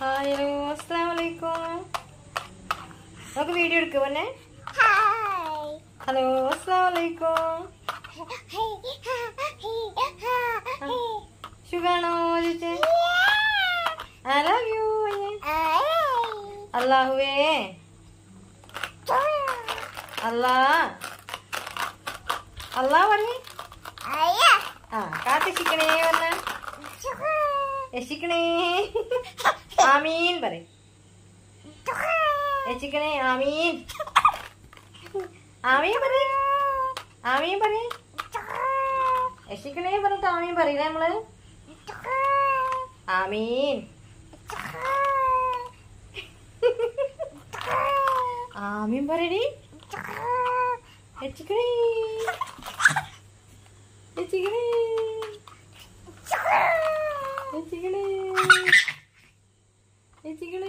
Hi hello അസ്സാം വലൈക്കും നമുക്ക് വീഡിയോ എടുക്കുക പൊന്നെ ഹലോ അസ്സാം വലൈക്കും സുഖാണോ ചോദിച്ചേ ഐ ലവ് യു അല്ലാഹുവേ അല്ലാ അല്ലാ പറഞ്ഞേ ആ കാത്തിച്ചിക്കണേ പറഞ്ഞ രക്ഷിക്കണേ ആമീൻ പറ രക്ഷിക്കണേ ആമീൻ ആമീൻ പറ ആമീൻ പറ രക്ഷിക്കണേ പറഞ്ഞിട്ട് ആമീൻ പറയില്ല നമ്മള് ആമീൻ ആമീൻ പറയടി രക്ഷിക്കണേ രക്ഷിക്കണേ രക്ഷിക്കണേ രക്ഷിക്കണേ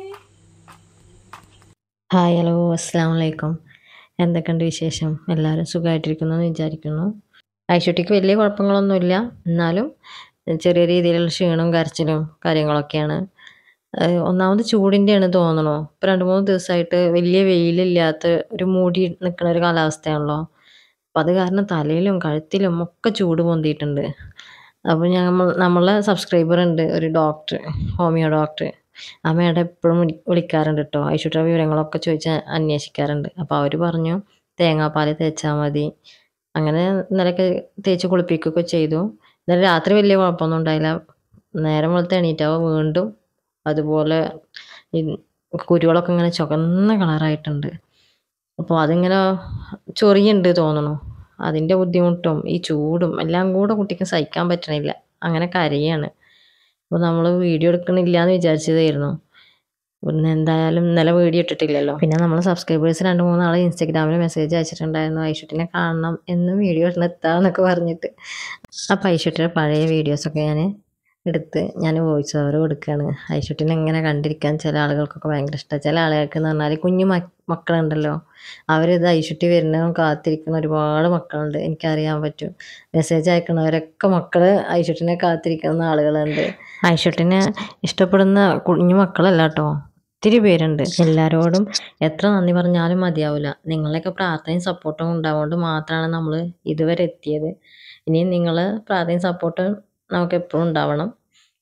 ഹായ് ഹലോ അസ്സാം വലൈക്കും എന്തൊക്കെയുണ്ട് വിശേഷം എല്ലാവരും സുഖമായിട്ടിരിക്കുന്നു എന്ന് വിചാരിക്കുന്നു ഐശുട്ടിക്ക് വലിയ കുഴപ്പങ്ങളൊന്നുമില്ല എന്നാലും ചെറിയ രീതിയിലുള്ള ക്ഷീണവും കരച്ചിലും കാര്യങ്ങളൊക്കെയാണ് ഏഹ് ഒന്നാമത് ചൂടിൻ്റെയാണ് തോന്നണു ഇപ്പം രണ്ട് മൂന്ന് ദിവസമായിട്ട് വലിയ വെയിലില്ലാത്ത ഒരു മൂടി നിൽക്കുന്ന ഒരു കാലാവസ്ഥയാണല്ലോ അപ്പം അത് കാരണം തലയിലും കഴുത്തിലും ഒക്കെ ചൂട് പൊന്തിയിട്ടുണ്ട് അപ്പോൾ ഞങ്ങൾ നമ്മളെ സബ്സ്ക്രൈബർ ഉണ്ട് ഒരു ഡോക്ടർ ഹോമിയോ ഡോക്ടർ ആ മേഡം എപ്പോഴും വിളിക്കാറുണ്ട് കേട്ടോ ഐശുട്ട വിവരങ്ങളൊക്കെ ചോദിച്ച് അന്വേഷിക്കാറുണ്ട് അപ്പോൾ അവർ പറഞ്ഞു തേങ്ങാപ്പാൽ തേച്ചാൽ മതി അങ്ങനെ ഇന്നലെയൊക്കെ തേച്ച് കുളിപ്പിക്കുകയൊക്കെ ചെയ്തു ഇന്നലെ രാത്രി വലിയ കുഴപ്പമൊന്നും ഉണ്ടായില്ല നേരം വെളുത്ത് എണീറ്റാവുക വീണ്ടും അതുപോലെ ഈ കുരുകളൊക്കെ ഇങ്ങനെ ചുവന്ന കളറായിട്ടുണ്ട് അപ്പോൾ അതിങ്ങനെ ചൊറിയുണ്ട് തോന്നണു അതിൻ്റെ ബുദ്ധിമുട്ടും ഈ ചൂടും എല്ലാം കൂടെ കുട്ടിക്ക് സഹിക്കാൻ പറ്റണില്ല അങ്ങനെ കരയാണ് അപ്പോൾ നമ്മൾ വീഡിയോ എടുക്കണില്ല എന്ന് വിചാരിച്ചതായിരുന്നു പിന്നെ എന്തായാലും ഇന്നലെ വീഡിയോ ഇട്ടിട്ടില്ലല്ലോ പിന്നെ നമ്മൾ സബ്സ്ക്രൈബേഴ്സ് രണ്ട് മൂന്ന് ആൾ ഇൻസ്റ്റാഗ്രാമിൽ മെസ്സേജ് അയച്ചിട്ടുണ്ടായിരുന്നു ഐഷുട്ടിനെ കാണണം എന്നും വീഡിയോ എത്താന്നൊക്കെ പറഞ്ഞിട്ട് അപ്പോൾ ഐഷുട്ടിയുടെ പഴയ വീഡിയോസൊക്കെ ഞാൻ എടുത്ത് ഞാൻ വോയിസ് ഓവർ കൊടുക്കുകയാണ് ഐഷുട്ടിനെ ഇങ്ങനെ കണ്ടിരിക്കാൻ ചില ആളുകൾക്കൊക്കെ ഭയങ്കര ഇഷ്ടമാണ് ചില ആളുകൾക്ക് എന്ന് പറഞ്ഞാൽ കുഞ്ഞു മ- മക്കളുണ്ടല്ലോ അവരിത് ഐഷുട്ടി വരുന്നതും കാത്തിരിക്കുന്ന ഒരുപാട് മക്കളുണ്ട് എനിക്കറിയാൻ പറ്റും മെസ്സേജ് അയക്കണവരൊക്കെ മക്കൾ ഐഷുട്ടിനെ കാത്തിരിക്കുന്ന ആളുകളുണ്ട് ഐഷുട്ടിനെ ഇഷ്ടപ്പെടുന്ന കുഞ്ഞു മക്കളല്ല കേട്ടോ ഒത്തിരി പേരുണ്ട് എല്ലാവരോടും എത്ര നന്ദി പറഞ്ഞാലും മതിയാവില്ല നിങ്ങളുടെയൊക്കെ പ്രാർത്ഥനയും സപ്പോർട്ടും ഉണ്ടാവുകൊണ്ട് മാത്രമാണ് നമ്മൾ ഇതുവരെ എത്തിയത് ഇനിയും നിങ്ങൾ പ്രാർത്ഥനയും സപ്പോർട്ടും നമുക്ക് എപ്പോഴും ഉണ്ടാവണം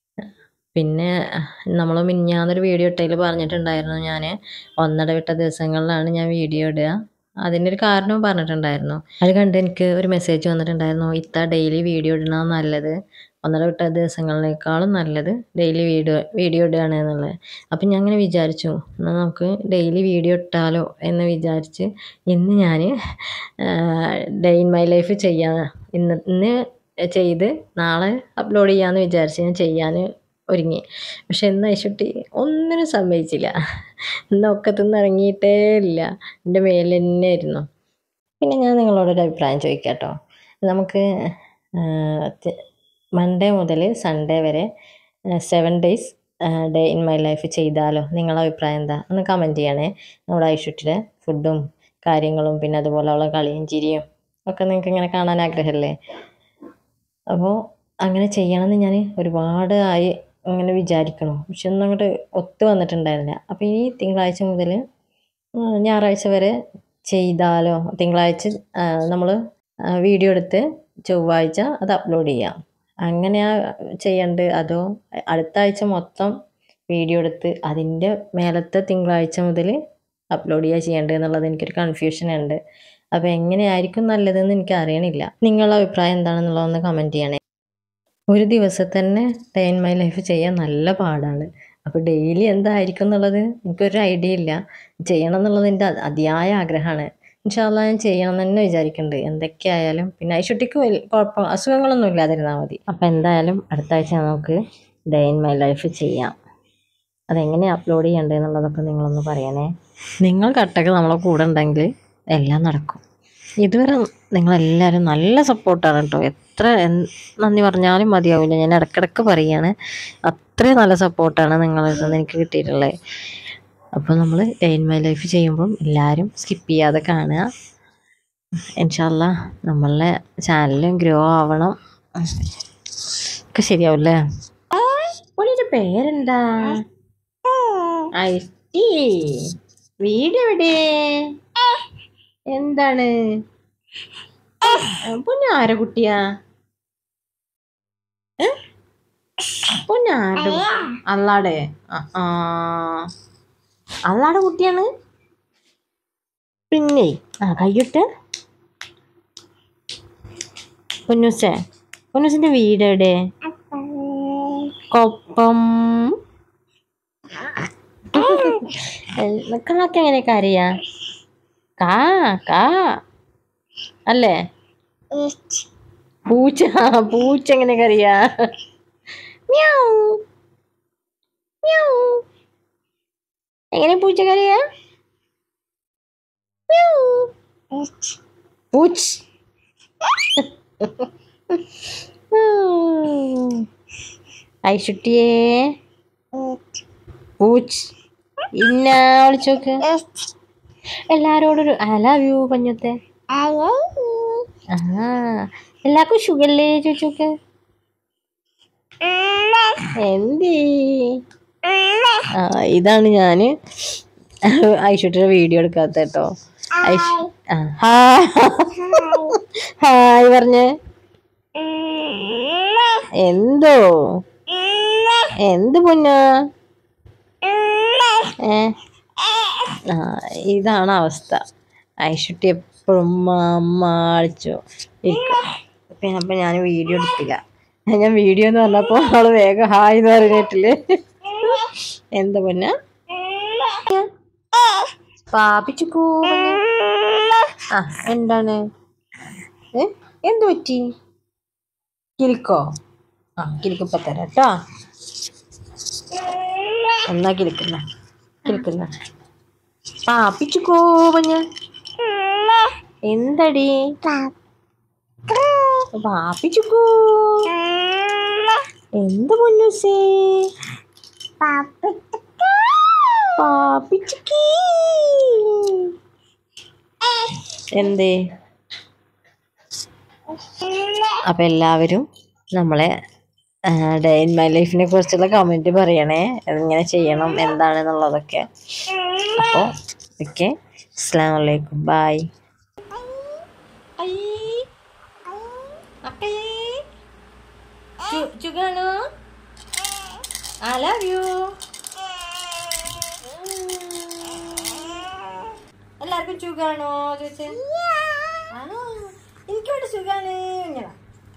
പിന്നെ നമ്മൾ മിനിഞ്ഞാന്നൊരു വീഡിയോ ഇട്ടതിൽ പറഞ്ഞിട്ടുണ്ടായിരുന്നു ഞാൻ ഒന്നിടവിട്ട ദിവസങ്ങളിലാണ് ഞാൻ വീഡിയോ ഇടുക അതിൻ്റെ ഒരു കാരണവും പറഞ്ഞിട്ടുണ്ടായിരുന്നു അത് കണ്ട് എനിക്ക് ഒരു മെസ്സേജ് വന്നിട്ടുണ്ടായിരുന്നു ഇത്ത ഡെയിലി വീഡിയോ ഇടണം നല്ലത് ഒന്നിടവിട്ട ദിവസങ്ങളിനേക്കാളും നല്ലത് ഡെയിലി വീഡിയോ വീഡിയോ ഇടുകയാണ് എന്നുള്ളത് അപ്പം ഞാൻ അങ്ങനെ വിചാരിച്ചു എന്നാൽ നമുക്ക് ഡെയിലി വീഡിയോ ഇട്ടാലോ എന്ന് വിചാരിച്ച് ഇന്ന് ഞാൻ ഡേ ഇൻ മൈ ലൈഫ് ചെയ്യാൻ ഇന്ന് ഇന്ന് ചെയ്ത് നാളെ അപ്ലോഡ് ചെയ്യാമെന്ന് വിചാരിച്ച് ഞാൻ ചെയ്യാൻ ഒരുങ്ങി പക്ഷെ ഇന്ന് ഐശുട്ടി ഒന്നിനും സമ്മതിച്ചില്ല ഇന്ന് ഒക്കത്തുനിന്ന് ഇറങ്ങിയിട്ടേ ഇല്ല എൻ്റെ മേലെ തന്നെ ആയിരുന്നു പിന്നെ ഞാൻ നിങ്ങളോടൊരു അഭിപ്രായം ചോദിക്കാം കേട്ടോ നമുക്ക് മൺഡേ മുതൽ സൺഡേ വരെ seven days day in my life ചെയ്താലോ നിങ്ങളുടെ അഭിപ്രായം എന്താ ഒന്ന് കമൻറ്റ് ചെയ്യണേ നമ്മുടെ ഐഷുട്ടിയുടെ ഫുഡും കാര്യങ്ങളും പിന്നെ അതുപോലെ ഉള്ള കളിയും ചിരിയും ഒക്കെ നിങ്ങൾക്ക് ഇങ്ങനെ കാണാൻ ആഗ്രഹമല്ലേ അപ്പോൾ അങ്ങനെ ചെയ്യണമെന്ന് ഞാൻ ഒരുപാട് ആയി അങ്ങനെ വിചാരിക്കണു പക്ഷെ ഒന്നും അങ്ങോട്ട് ഒത്തു വന്നിട്ടുണ്ടായിരുന്നില്ല അപ്പോൾ ഈ തിങ്കളാഴ്ച മുതൽ ഞായറാഴ്ച വരെ ചെയ്താലോ തിങ്കളാഴ്ച നമ്മൾ വീഡിയോ എടുത്ത് ചൊവ്വാഴ്ച അത് അപ്ലോഡ് ചെയ്യാം അങ്ങനെയാ ചെയ്യണ്ട് അതോ അടുത്ത ആഴ്ച മൊത്തം വീഡിയോ എടുത്ത് അതിൻ്റെ മേലത്തെ തിങ്കളാഴ്ച മുതൽ അപ്ലോഡ് ചെയ്യുക ചെയ്യേണ്ടത് എന്നുള്ളത് എനിക്കൊരു കൺഫ്യൂഷൻ ഉണ്ട് അപ്പോൾ എങ്ങനെയായിരിക്കും നല്ലതെന്ന് എനിക്ക് അറിയണില്ല നിങ്ങളുടെ അഭിപ്രായം എന്താണെന്നുള്ളതൊന്ന് കമൻറ്റ് ചെയ്യണേ ഒരു ദിവസം തന്നെ ഡേ ഇൻ മൈ ലൈഫ് ചെയ്യാൻ നല്ല പാടാണ് അപ്പോൾ ഡെയിലി എന്തായിരിക്കും എന്നുള്ളത് എനിക്കൊരു ഐഡിയ ഇല്ല ചെയ്യണം എന്നുള്ളത് എൻ്റെ അ- അതിയായ ആഗ്രഹമാണ് ഇൻഷാല്ല ഞാൻ ചെയ്യണം എന്ന് തന്നെ വിചാരിക്കുന്നുണ്ട് എന്തൊക്കെയായാലും പിന്നെ ഐഷുട്ടിക്ക് വലിയ കുഴപ്പം അസുഖങ്ങളൊന്നും ഇല്ലാതിരുന്നാൽ മതി അപ്പോൾ എന്തായാലും അടുത്ത ആഴ്ച നമുക്ക് ഡേ ഇൻ മൈ ലൈഫ് ചെയ്യാം അതെങ്ങനെ അപ്ലോഡ് ചെയ്യണ്ടേ എന്നുള്ളതൊക്കെ നിങ്ങളൊന്ന് പറയണേ നിങ്ങൾ കട്ടൊക്കെ നമ്മളെ കൂടെ ഉണ്ടെങ്കിൽ എല്ലാം നടക്കും ഇതുവരെ നിങ്ങളെല്ലാവരും നല്ല സപ്പോർട്ടാണ് കേട്ടോ എത്ര എന്ത് നന്ദി പറഞ്ഞാലും മതിയാവില്ല ഞാൻ ഇടയ്ക്കിടയ്ക്ക് പറയുകയാണ് അത്രയും നല്ല സപ്പോർട്ടാണ് നിങ്ങളിൽ നിന്ന് എനിക്ക് കിട്ടിയിട്ടുള്ളത് അപ്പോൾ നമ്മൾ ഡേ ഇൻ മൈ ലൈഫ് ചെയ്യുമ്പം എല്ലാവരും സ്കിപ്പ് ചെയ്യാതെ കാണുക ഇൻഷാല്ല നമ്മളുടെ ചാനലും ഗ്രോ ആവണം ഒക്കെ ശരിയാവില്ലേ ഒരു പേരെന്താ ഐറ്റി വീട് എവിടെ എന്താണ് പൊന്നു ആരെ കുട്ടിയാ ഏ? പൊന്നു ആരുടെ കു- അള്ളാടെ ആ ആ. അള്ളാടെ കുട്ടിയാണ് പിന്നെ ആ കയ്യിട്ട് പൊന്നൂസേ പൊന്നൂസിന്റെ വീട് എവിടെ കൊപ്പം കാക്ക എങ്ങനെ കരയാ കാ കാ അല്ലേ പൂച്ച ആ, പൂച്ച എങ്ങനെ കരയാ മ്യാവ്. മ്യാവ്. എങ്ങനെ പൂച്ച കരയാ മ്യാവ്. പൂച്ച് ഐശുട്ടിയേ പൂച്ച് ഇന്ന വിളിച്ചോക്ക് എല്ലാരോടൊരു ഐ ലവ് യു പഞ്ഞത്തെ ആ എല്ലാവർക്കും ഷുഗറില്ലേ ചോദിച്ചോക്ക് എന്തേ ആ ഇതാണ് ഞാന് ഐശ്വട്ടിയുടെ വീഡിയോ എടുക്കാത്ത കേട്ടോ ഐഷ് ആ ഹായ് ഹായ് പറഞ്ഞേ എന്തോ എന്ത് പൊന്ന ഏ ആ ഇതാണ് അവസ്ഥ ഐശുട്ടി എപ്പോഴും അമ്മ അടിച്ചു പിന്നെ അപ്പം ഞാൻ വീഡിയോ എടുത്തില്ല ഞാൻ വീഡിയോ എന്ന് പറഞ്ഞപ്പോൾ അവള് വേഗം ഹായ് എന്ന് പറഞ്ഞിട്ടില്ലേ എന്താ പൊന്ന പാപ്പിച്ചുക്കൂ ആ എന്താണ് ഏ എന്ത് പറ്റി കിലിക്കോ ആ കിലിക്കിപ്പോ തരാം കേട്ടോ എന്നാ കിലിക്കുന്ന കിലിക്കുന്ന പാപ്പിച്ചുക്കോ പഞ്ഞ എന്തടി പാപ്പിച്ചുക്കോ എന്ത് പൊന്നൂസേ പാപ്പിച്ചുക്കി എന്തേ അപ്പൊ എല്ലാവരും നമ്മളെ ഡേ ഇൻ മൈ ലൈഫിനെ കുറിച്ചുള്ള കമന്റ് പറയണേ എങ്ങനെ ചെയ്യണം എന്താണെന്നുള്ളതൊക്കെ അപ്പോൾ ഓക്കെ അസ്സാം വലൈക്കും ബായ് ചുഗാണോ ഐ ലവ് യു എല്ലാവർക്കും സുഖാണോ ചോദിച്ചേ ആണോ എനിക്കിവിടെ സുഖാണ് ഇങ്ങനെ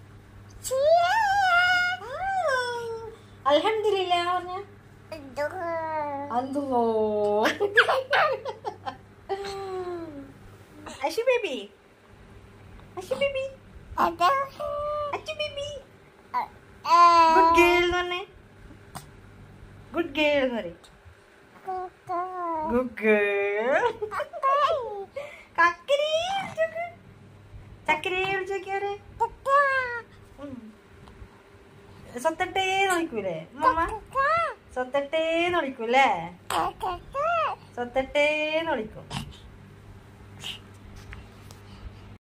അൽഹംദുലില്ലാ പറഞ്ഞ അന്തോ Ashu baby Ashu baby Achu baby good girl എന്ന് പറഞ്ഞേ ഗുഡ് ഗേൾ എന്ന് പറയും ഗുഡ് ഗേൾ കക്കരി വിളിച്ചോക്ക്. ചക്കരി വിളിച്ചോക്കിയാരെ സ്വത്തട്ടേ നോക്കൂലേ മമ്മ സ്വത്തട്ടേ വിളിക്കൂലേ സ്വത്തട്ടേ വിളിക്കും